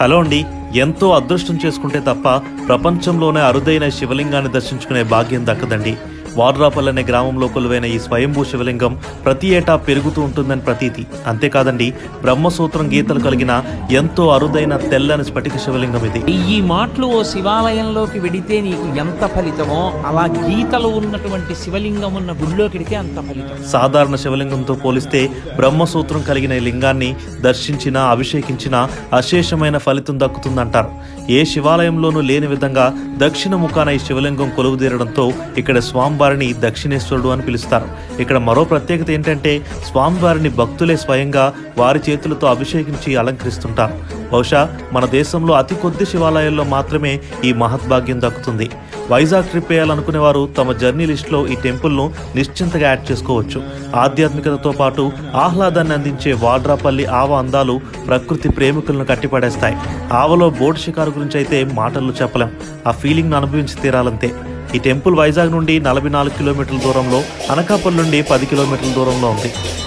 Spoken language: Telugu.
హలో అండి ఎంతో అదృష్టం చేసుకుంటే తప్ప ప్రపంచంలోనే అరుదైన శివలింగాన్ని దర్శించుకునే భాగ్యం దక్కదండి వాడ్రాపల్ అనే గ్రామంలో కొలువైన ఈ స్వయంభూ శివలింగం ప్రతి ఏటా పెరుగుతూ ఉంటుందని ప్రతీతి అంతేకాదండి బ్రహ్మసూత్రం గీతలు కలిగిన ఎంతో అరుదైన తెల్లని స్ఫటిక శివలింగం ఇది ఈ మాటలు ఓ శివాలయంలోకి వెడితే నీకు ఎంత ఫలితమో అలా గీతలు ఉన్నటువంటి శివలింగం ఉన్న గుళ్ళోకి వెడితే అంత ఫలితం సాధారణ శివలింగంతో పోలిస్తే బ్రహ్మసూత్రం కలిగిన ఈ లింగాన్ని దర్శించినా అభిషేకించినా అశేషమైన ఫలితం దక్కుతుందంటారు ఏ శివాలయంలోనూ లేని విధంగా దక్షిణ ముఖాన ఈ శివలింగం కొలువుదీరడంతో ఇక్కడ స్వామివారిని దక్షిణేశ్వరుడు అని పిలుస్తారు ఇక్కడ మరో ప్రత్యేకత ఏంటంటే స్వామివారిని భక్తులే స్వయంగా వారి చేతులతో అభిషేకించి అలంకరిస్తుంటారు బహుశా మన దేశంలో అతి కొద్ది శివాలయాల్లో మాత్రమే ఈ మహద్భాగ్యం దక్కుతుంది వైజాగ్ ట్రిప్ వేయాలనుకునే వారు తమ జర్నీ లిస్ట్లో ఈ టెంపుల్ను నిశ్చింతగా యాడ్ చేసుకోవచ్చు ఆధ్యాత్మికతతో పాటు ఆహ్లాదాన్ని అందించే వాడ్రాపల్లి ఆవ అందాలు ప్రకృతి ప్రేమికులను కట్టిపడేస్తాయి ఆవలో బోట్ షికారు గురించి అయితే మాటల్లో చెప్పలేం ఆ ఫీలింగ్ను అనుభవించి తీరాలంతే ఈ టెంపుల్ వైజాగ్ నుండి నలభై నాలుగు కిలోమీటర్ల దూరంలో అనకాపల్లి నుండి పది కిలోమీటర్ల దూరంలో ఉంది